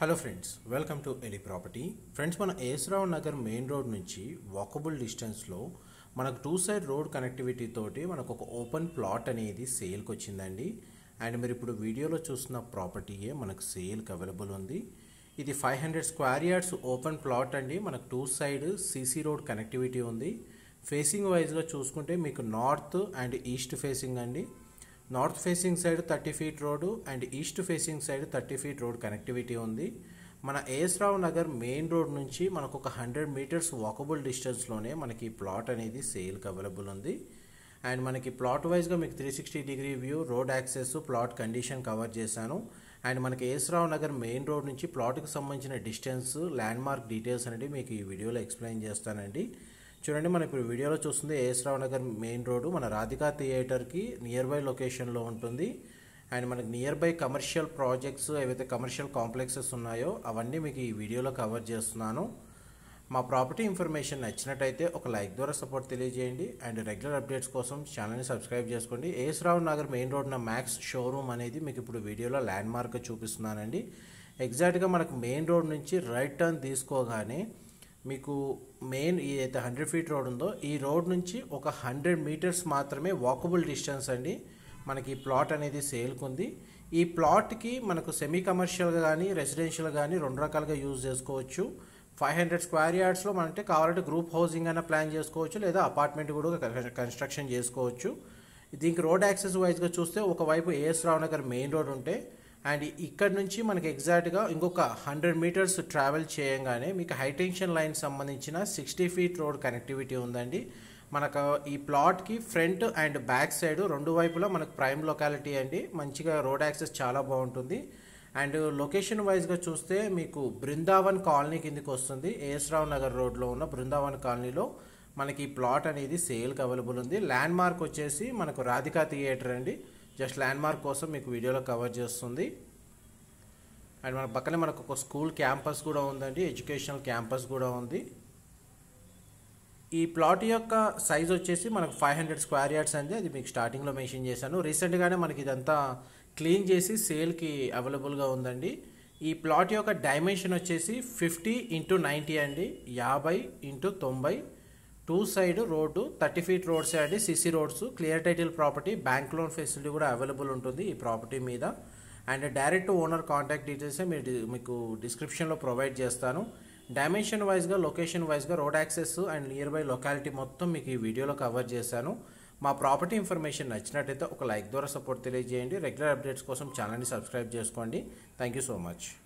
hello friends welcome to ఎలి property friends మన AS Rao Nagar main road నుంచి వాకబుల్ డిస్టెన్స్లో మనకు టూ సైడ్ రోడ్ కనెక్టివిటీ తోటి మనకు ఒక ఓపెన్ ప్లాట్ అనేది సేల్కి వచ్చిందండి అండ్ మీరు ఇప్పుడు వీడియోలో చూస్తున్న ప్రాపర్టీయే మనకు సేల్కి అవైలబుల్ ఉంది ఇది five hundred square yards open plot అండి మనకు two side CC road connectivity ఉంది ఫేసింగ్ వైజ్గా చూసుకుంటే మీకు నార్త్ అండ్ ఈస్ట్ ఫేసింగ్ అండి north facing side thirty feet road and east facing side thirty feet road connectivity ఉంది మన ఏస్రావు నగర్ మెయిన్ రోడ్ నుంచి మనకు ఒక హండ్రెడ్ మీటర్స్ వాకబుల్ డిస్టెన్స్లోనే మనకి ఈ ప్లాట్ అనేది సేల్కి అవైలబుల్ ఉంది అండ్ మనకి ప్లాట్ వైజ్గా మీకు three sixty degree view road access plot condition cover చేశాను అండ్ మనకి ఏస్రావు నగర్ మెయిన్ రోడ్ నుంచి ప్లాట్కి సంబంధించిన డిస్టెన్స్ ల్యాండ్ మార్క్ డీటెయిల్స్ అనేది మీకు ఈ వీడియోలో ఎక్స్ప్లెయిన్ చేస్తానండి చూడండి మనం ఇప్పుడు వీడియోలో చూస్తుంది ఏస్రావు నగర్ మెయిన్ రోడ్డు మన రాధికా థియేటర్కి నియర్ బై లొకేషన్లో ఉంటుంది అండ్ మనకి నియర్ బై కమర్షియల్ ప్రాజెక్ట్స్ ఏవైతే కమర్షియల్ కాంప్లెక్సెస్ ఉన్నాయో అవన్నీ మీకు ఈ వీడియోలో కవర్ చేస్తున్నాను మా ప్రాపర్టీ ఇన్ఫర్మేషన్ నచ్చినట్టయితే ఒక లైక్ ద్వారా సపోర్ట్ తెలియజేయండి అండ్ రెగ్యులర్ అప్డేట్స్ కోసం ఛానల్ని సబ్స్క్రైబ్ చేసుకోండి ఏస్రావు నగర్ మెయిన్ రోడ్న మ్యాక్స్ షోరూమ్ అనేది మీకు ఇప్పుడు వీడియోలో ల్యాండ్ మార్క్ చూపిస్తున్నానండి ఎగ్జాక్ట్గా మనకు మెయిన్ రోడ్ నుంచి రైట్ టర్న్ తీసుకోగానే మీకు మెయిన్ ఏదైతే హండ్రెడ్ ఫీట్ రోడ్ ఉందో ఈ రోడ్ నుంచి ఒక హండ్రెడ్ మీటర్స్ మాత్రమే వాకబుల్ డిస్టెన్స్ అండి మనకి ఈ ప్లాట్ అనేది సేల్కుంది ఈ ప్లాట్కి మనకు సెమీ కమర్షియల్గా కానీ రెసిడెన్షియల్ కానీ రెండు రకాలుగా యూజ్ చేసుకోవచ్చు ఫైవ్ హండ్రెడ్ స్క్వేర్ యార్డ్స్లో మనకి కావాలంటే గ్రూప్ హౌసింగ్ అయినా ప్లాన్ చేసుకోవచ్చు లేదా అపార్ట్మెంట్ కూడా కన్స్ట్రక్షన్ చేసుకోవచ్చు దీనికి రోడ్ యాక్సెస్ వైజ్గా చూస్తే ఒకవైపు ఏఎస్ రావు నగర్ మెయిన్ రోడ్ ఉంటే అండ్ ఇక్కడ నుంచి మనకి ఎగ్జాక్ట్గా ఇంకొక హండ్రెడ్ మీటర్స్ ట్రావెల్ చేయంగానే మీకు హైటెన్షన్ లైన్ సంబంధించిన సిక్స్టీ ఫీట్ రోడ్ కనెక్టివిటీ ఉందండి మనకు ఈ ప్లాట్కి ఫ్రంట్ అండ్ బ్యాక్ సైడ్ రెండు వైపులా మనకు ప్రైమ్ లొకాలిటీ అండి మంచిగా రోడ్ యాక్సెస్ చాలా బాగుంటుంది అండ్ లొకేషన్ వైజ్గా చూస్తే మీకు బృందావన్ కాలనీ కిందకి వస్తుంది ఏఎస్ రావు నగర్ రోడ్లో ఉన్న బృందావన్ కాలనీలో మనకి ఈ ప్లాట్ అనేది సేల్కి అవైలబుల్ ఉంది ల్యాండ్ మార్క్ వచ్చేసి మనకు రాధికా థియేటర్ అండి జస్ట్ ల్యాండ్ మార్క్ కోసం మీకు వీడియోలో కవర్ చేస్తుంది అండ్ మన పక్కనే మనకు ఒక స్కూల్ క్యాంపస్ కూడా ఉందండి ఎడ్యుకేషనల్ క్యాంపస్ కూడా ఉంది ఈ ప్లాట్ యొక్క సైజ్ వచ్చేసి మనకు ఫైవ్ హండ్రెడ్ స్క్వేర్ యార్డ్స్ అండి అది మీకు స్టార్టింగ్లో మెన్షన్ చేశాను రీసెంట్గానే మనకి ఇదంతా క్లీన్ చేసి సేల్కి అవైలబుల్గా ఉందండి ఈ ప్లాట్ యొక్క డైమెన్షన్ వచ్చేసి ఫిఫ్టీ ఇంటూ నైంటీ అండి యాభై ఇంటూ తొంభై two side road thirty feet roads అండి CC roads clear title property bank loan facility కూడా అవైలబుల్ ఉంటుంది ఈ ప్రాపర్టీ మీద and direct owner contact details మీరు మీకు డిస్క్రిప్షన్లో ప్రొవైడ్ చేస్తాను డైమెన్షన్ వైజ్గా లొకేషన్ వైజ్గా road access and near by locality మొత్తం మీకు ఈ వీడియోలో కవర్ చేశాను మా ప్రాపర్టీ ఇన్ఫర్మేషన్ నచ్చినట్టయితే ఒక లైక్ ద్వారా సపోర్ట్ తెలియజేయండి రెగ్యులర్ అప్డేట్స్ కోసం ఛానల్ని సబ్స్క్రైబ్ చేసుకోండి థ్యాంక్ యూ సో మచ్